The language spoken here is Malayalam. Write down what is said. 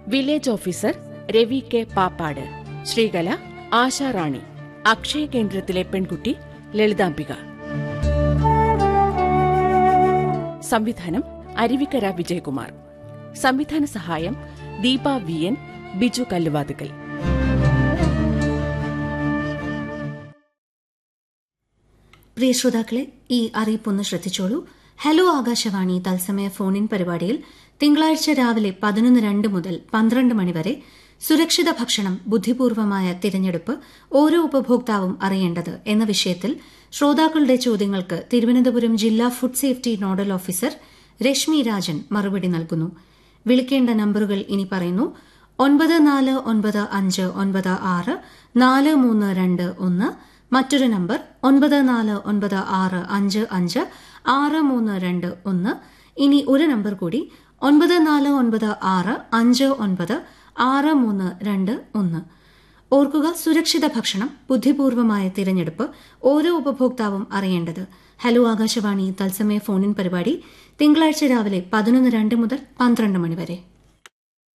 village officer Ravi K Pappad Sreekala Asharani Akshaya കേന്ദ്രത്തിലെ പെൺകുട്ടി ലളിതാംബിക സംവിധാനം അരുവിക്കര വിജയകുമാർ സംവിധാന സഹായം ദീപ വി എൻ ബിജു കല്ലുവാതുക്കൽ പ്രിയ ശ്രോതാക്കളെ ഈ അറിയിപ്പൊന്ന് ശ്രദ്ധിച്ചോളൂ ഹലോ ആകാശവാണി തത്സമയ ഫോണിൻ പരിപാടിയിൽ തിങ്കളാഴ്ച രാവിലെ പതിനൊന്ന് രണ്ട് മുതൽ പന്ത്രണ്ട് മണിവരെ സുരക്ഷിത ഭക്ഷണം ബുദ്ധിപൂർവമായ തിരഞ്ഞെടുപ്പ് ഓരോ ഉപഭോക്താവും അറിയേണ്ടത് എന്ന വിഷയത്തിൽ ശ്രോതാക്കളുടെ ചോദ്യങ്ങൾക്ക് തിരുവനന്തപുരം ജില്ലാ food safety nodal officer Reshmi Rajan മറുപടി നൽകുന്നു വിളിക്കേണ്ട നമ്പറുകൾ ഇനി പറയുന്നു ഒൻപത് നാല് ഒൻപത് അഞ്ച് ഒൻപത് ആറ് നാല് മൂന്ന് രണ്ട് ഒന്ന് മറ്റൊരു നമ്പർ ഒൻപത് നാല് ഒൻപത് ആറ് അഞ്ച് അഞ്ച് ആറ് മൂന്ന് രണ്ട് ഒന്ന് ഇനി ഒരു നമ്പർ കൂടി ഒൻപത് നാല് ഒൻപത് ആറ് അഞ്ച് ഒൻപത് ആറ് മൂന്ന് രണ്ട് ഒന്ന് ഓർക്കുക സുരക്ഷിത ഭക്ഷണം ബുദ്ധിപൂർവമായ തിരഞ്ഞെടുപ്പ് ഓരോ ഉപഭോക്താവും അറിയേണ്ടത് ഹലോ ആകാശവാണി തത്സമയ ഫോണിൻ പരിപാടി തിങ്കളാഴ്ച രാവിലെ പതിനൊന്ന് രണ്ട് മുതൽ പന്ത്രണ്ട് മണിവരെ